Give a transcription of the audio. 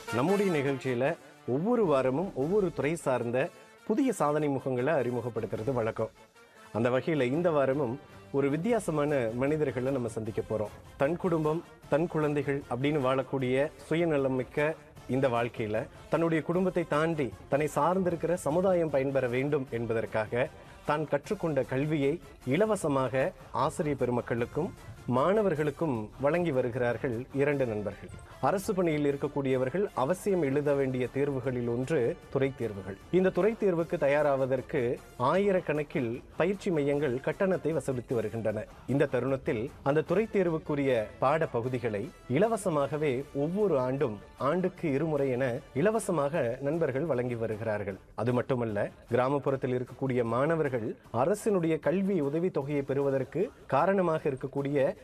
நம்முடைய நிகழ்ச்சியில ஒவ்வொரு வாரமும் ஒவ்வொரு துறை சார்ந்த புதிய சாதனை முகங்களை அறிமுகப்படுத்துறது வழக்கம் அந்த வகையில இந்த வாரமும் ஒரு வித்தியாசமான மனிதர்களை நம்ம சந்திக்க போறோம் தன் குடும்பம் தன் குழந்தைகள் அப்படின்னு வாழக்கூடிய சுயநலம் மிக்க இந்த வாழ்க்கையில தன்னுடைய குடும்பத்தை தாண்டி தன்னை சார்ந்திருக்கிற சமுதாயம் பயன்பெற வேண்டும் என்பதற்காக தான் கற்றுக்கொண்ட கல்வியை இலவசமாக ஆசிரியர் பெருமக்களுக்கும் மாணவர்களுக்கும் வழங்கி வருகிறார்கள் இரண்டு நண்பர்கள் அரசு பணியில் இருக்கக்கூடியவர்கள் அவசியம் எழுத வேண்டிய தேர்வுகளில் ஒன்று துறை தேர்வுகள் இந்த துறை தேர்வுக்கு தயாராவதற்கு ஆயிரக்கணக்கில் பயிற்சி மையங்கள் கட்டணத்தை வசூலித்து வருகின்றன இந்த தருணத்தில் அந்த துறை தேர்வுக்குரிய பாட பகுதிகளை இலவசமாகவே ஒவ்வொரு ஆண்டும் ஆண்டுக்கு இருமுறை என இலவசமாக நண்பர்கள் வழங்கி வருகிறார்கள் அது மட்டுமல்ல கிராமப்புறத்தில் இருக்கக்கூடிய மாணவர்கள் அரசினுடைய கல்வி உதவி தொகையை பெறுவதற்கு காரணமாக இருக்கக்கூடிய